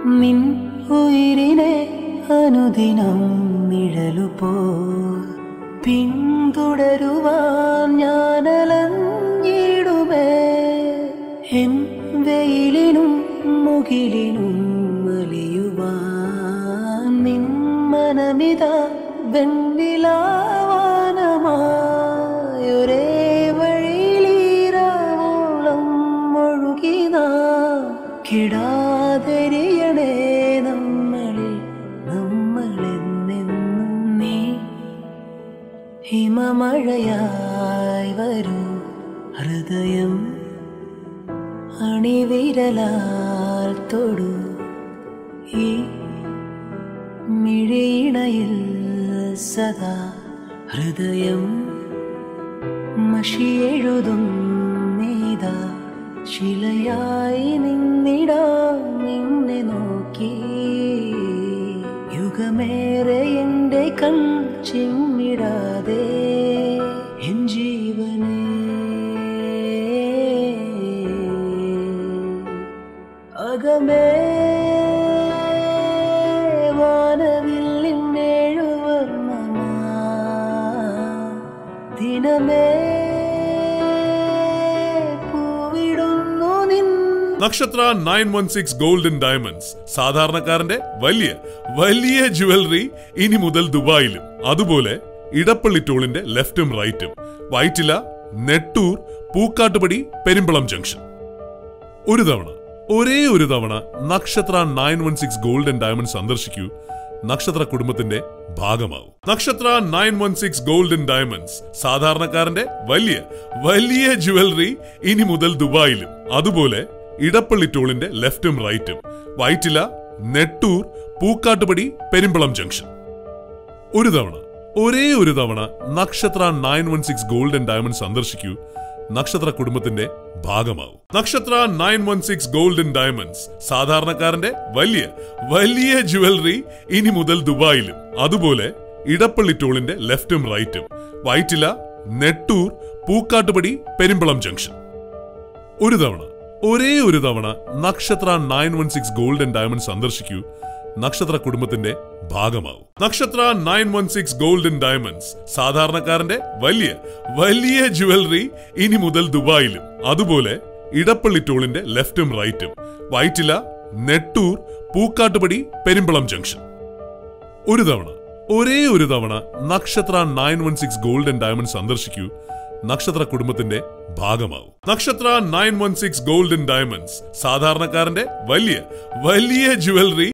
നിൻ ഉയിരിനെ അനുദിനം നിഴലുപോ പിന്തുടരുവാൻ ഞാനലഞ്ഞിടുമേ എൻ വെയിലിനും മുകിലിനും വലിയുവാൻ നിൻ മനമിത വെണ്ണിലാവാനമായൊരേ വഴിയിലീരാവോളം ഒഴുകിന കിടാതെരിയണേ നമ്മളിൽ നമ്മളെന്നെന്നും നീ ഹിമമഴയായി വരൂ ഹൃദയം അണിവിരലാൽ തൊടു ഈ മിഴിയിണയിൽ സദാ ഹൃദയം മഷിയെഴുതും നീതാ ശിലയായി നിന്നിടാം നിന്നെ നോക്കി യുഗമേറെ എൻ്റെ കൺ ചിമ്മിടാതെ എൻ ജീവനേ അകമേ വാനവില്ലിന്നേഴുവർണ്ണമാ ദിനമേ പൂവിടുന്നു നിൻ Nakshatra nine one six golden diamonds സാധാരണക്കാരന്റെ വലിയ വലിയ ജുവലറി ഇനി മുതൽ ദുബായിലും അതുപോലെ ഇടപ്പള്ളി ടോളിന്റെ ലെഫ്റ്റും റൈറ്റും വൈറ്റില നെട്ടൂർ പൂക്കാട്ടുപടി പെരുമ്പളം ജംഗ്ഷൻ ഒരു തവണ ഒരേ ഒരു തവണ Nakshatra nine one six golden diamond സന്ദർശിക്കൂ നക്ഷത്ര കുടുംബത്തിന്റെ ഭാഗമാവും Nakshatra nine one six golden diamonds സാധാരണക്കാരന്റെ വലിയ വലിയ ജുവലറി ഇനി മുതൽ ദുബായിലും അതുപോലെ ഇടപ്പള്ളി ടോളിന്റെ ലെഫ്റ്റും റൈറ്റും വൈറ്റില നെട്ടൂർ പൂക്കാട്ടുപടി പെരുമ്പളം ജംഗ്ഷൻ ഒരു തവണ ഒരേ ഒരു തവണ Nakshatra nine one six golden diamond സന്ദർശിക്കൂ നക്ഷത്ര കുടുംബത്തിന്റെ ഭാഗമാവും Nakshatra nine one six golden diamonds സാധാരണക്കാരന്റെ വലിയ വലിയ ജുവലറി ഇനി മുതൽ ദുബായിലും അതുപോലെ ഇടപ്പള്ളി ടോളിന്റെ ലെഫ്റ്റും റൈറ്റും വൈറ്റില നെട്ടൂർ പൂക്കാട്ടുപടി പെരുമ്പളം ജംഗ്ഷൻ ഒരു തവണ ഒരേ ഒരു തവണ Nakshatra nine one six golden diamond സന്ദർശിക്കൂ നക്ഷത്ര കുടുംബത്തിന്റെ ഭാഗമാവും Nakshatra nine one six golden diamonds സാധാരണക്കാരന്റെ വലിയ വലിയ ജുവലറി ഇനി മുതൽ ദുബായിലും അതുപോലെ ഇടപ്പള്ളി ടോളിന്റെ ലെഫ്റ്റും റൈറ്റും വൈറ്റില നെട്ടൂർ പൂക്കാട്ടുപടി പെരുമ്പളം ജംഗ്ഷൻ ഒരു തവണ ഒരേ ഒരു തവണ Nakshatra nine one six golden diamond സന്ദർശിക്കൂ നക്ഷത്ര കുടുംബത്തിന്റെ ഭാഗമാവും Nakshatra nine one six golden diamonds സാധാരണക്കാരന്റെ വലിയ വലിയ ജുവലറി